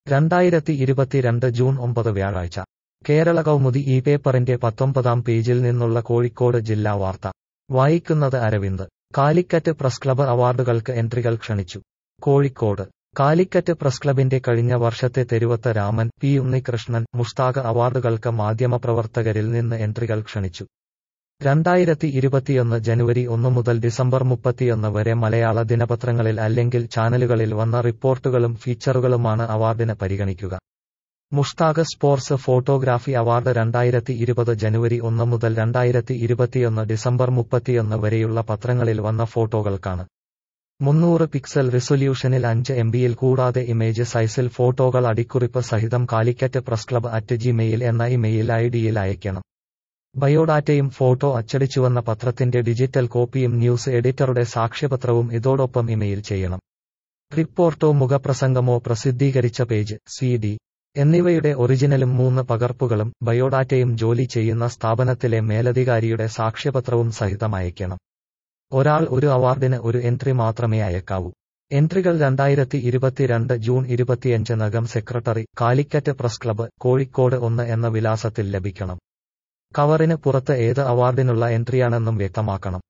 രണ്ടായിരത്തി ഇരുപത്തിരണ്ട് ജൂൺ ഒമ്പത് വ്യാഴാഴ്ച കേരള കൗമുദി ഈ പേപ്പറിന്റെ പത്തൊമ്പതാം പേജിൽ നിന്നുള്ള കോഴിക്കോട് ജില്ലാ വാർത്ത വായിക്കുന്നത് അരവിന്ദ് കാലിക്കറ്റ് പ്രസ് ക്ലബ് അവാർഡുകൾക്ക് എൻട്രികൾ ക്ഷണിച്ചു കോഴിക്കോട് കാലിക്കറ്റ് പ്രസ് ക്ലബിന്റെ കഴിഞ്ഞ വർഷത്തെ തെരുവത്ത് രാമൻ പി ഉണ്ണികൃഷ്ണൻ മുഷ്താഖ് അവാർഡുകൾക്ക് മാധ്യമപ്രവർത്തകരിൽ നിന്ന് എൻട്രികൾ ക്ഷണിച്ചു രണ്ടായിരത്തി ഇരുപത്തിയൊന്ന് ജനുവരി ഒന്ന് മുതൽ ഡിസംബർ മുപ്പത്തിയൊന്ന് വരെ മലയാള ദിനപത്രങ്ങളിൽ അല്ലെങ്കിൽ ചാനലുകളിൽ വന്ന റിപ്പോർട്ടുകളും ഫീച്ചറുകളുമാണ് അവാർഡിന് പരിഗണിക്കുക മുഷ്താഖ് സ്പോർട്സ് ഫോട്ടോഗ്രാഫി അവാർഡ് രണ്ടായിരത്തി ഇരുപത് ജനുവരി ഒന്ന് മുതൽ രണ്ടായിരത്തി ഇരുപത്തിയൊന്ന് ഡിസംബർ മുപ്പത്തിയൊന്ന് വരെയുള്ള പത്രങ്ങളിൽ വന്ന ഫോട്ടോകൾക്കാണ് മുന്നൂറ് പിക്സൽ റിസൊല്യൂഷനിൽ അഞ്ച് എം ബിയിൽ കൂടാതെ ഇമേജ് സൈസിൽ ഫോട്ടോകൾ അടിക്കുറിപ്പ് സഹിതം Calicut press club at Gmail എന്ന ഇമെയിൽ ഐ ഡിയിൽ അയക്കണം ബയോഡാറ്റയും ഫോട്ടോ അച്ചടിച്ചുവന്ന പത്രത്തിന്റെ ഡിജിറ്റൽ കോപ്പിയും ന്യൂസ് എഡിറ്ററുടെ സാക്ഷ്യപത്രവും ഇതോടൊപ്പം ഇമെയിൽ ചെയ്യണം റിപ്പോർട്ടോ മുഖപ്രസംഗമോ പ്രസിദ്ധീകരിച്ച പേജ് സി ഡി എന്നിവയുടെ ഒറിജിനലും മൂന്ന് പകർപ്പുകളും ബയോഡാറ്റയും ജോലി ചെയ്യുന്ന സ്ഥാപനത്തിലെ മേലധികാരിയുടെ സാക്ഷ്യപത്രവും സഹിതം അയക്കണം ഒരാൾ ഒരു അവാർഡിന് ഒരു എൻട്രി മാത്രമേ അയക്കാവൂ എൻട്രികൾ രണ്ടായിരത്തി ഇരുപത്തിരണ്ട് ജൂൺ ഇരുപത്തിയഞ്ചിനകം secretary Calicut press club Kozhikode ഒന്ന് എന്ന വിലാസത്തിൽ ലഭിക്കണം കവറിന് പുറത്ത് ഏത് അവാർഡിനുള്ള എൻട്രിയാണെന്നും വ്യക്തമാക്കണം